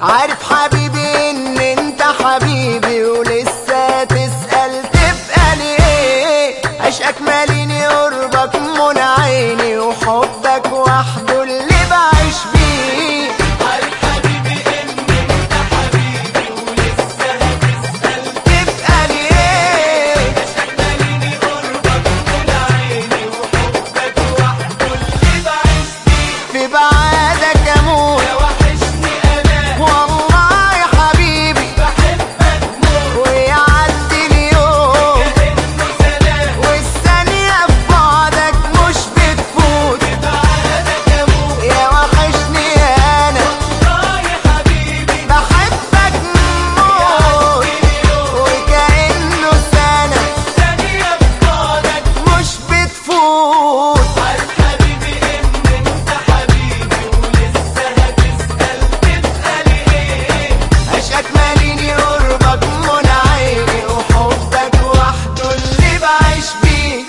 عارف حبيبي ان انت حبيبي ولسه تسأل تبقى ليه عشقك ماليني قربك من عيني وحبك وحده اللي بعيش بيه عارف حبيبي ان انت حبيبي ولسه هتسأل تبقى ليه ماليني قربك من عيني وحبك وحده اللي بعيش بيه في بعادك اموت يا وحشني انا والله يا حبيبي بحبك موت ويعدي اليوم كأنه سلام والثانية في بعدك مش بتفوت بعدك اموت يا وحشني انا والله يا حبيبي بحبك موت وكأنه سنة ثانية ببعدك مش بتفوت عارف حبيبي ان انت حبيبي ولسه هتسأل تبقى ايه عشقك ماليني قربك من عيني وحبك وحده اللي بعيش بيه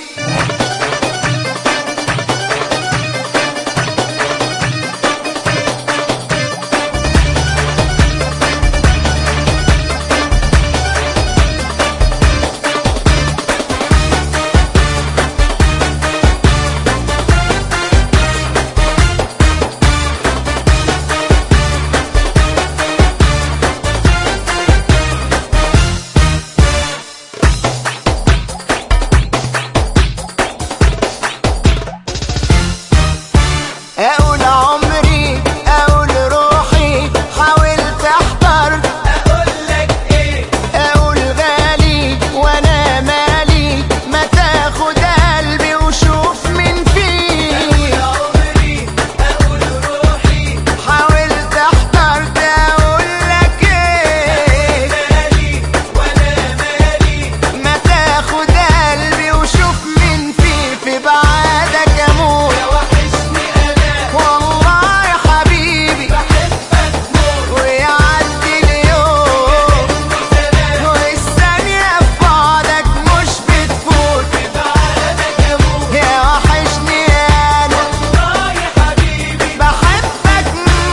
اقول عمري اقول روحي حاولت احضر اقول لك ايه اقول غالي وانا مالي ما تاخد قلبي وشوف من فيه يا عمري اقول روحي حاولت احضرت اقول لك ايه مالي وانا مالي ما تاخد قلبي وشوف من فيه في بعادك اموت يا وحشني انا والله يا حبيبي بحبك موت ويعدي اليوم سلام والثانية في بعدك مش بتفوت بعدك اموت يا وحشني انا والله يا حبيبي بحبك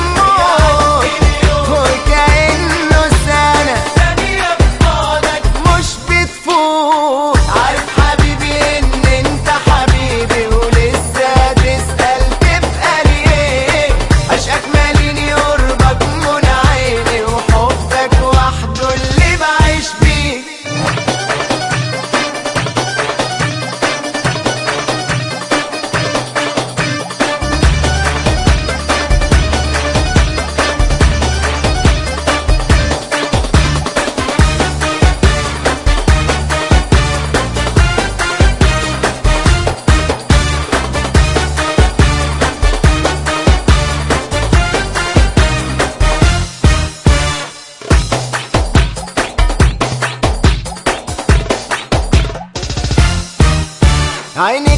موت وكأنه سنة ثانية ببعدك مش بتفوت عارف حبيبي ان انت حبيبي ولسه تسأل تبقى ليه عشقك ماليني قربك من عيني وحبك وحده اللي بعيش بيه عيني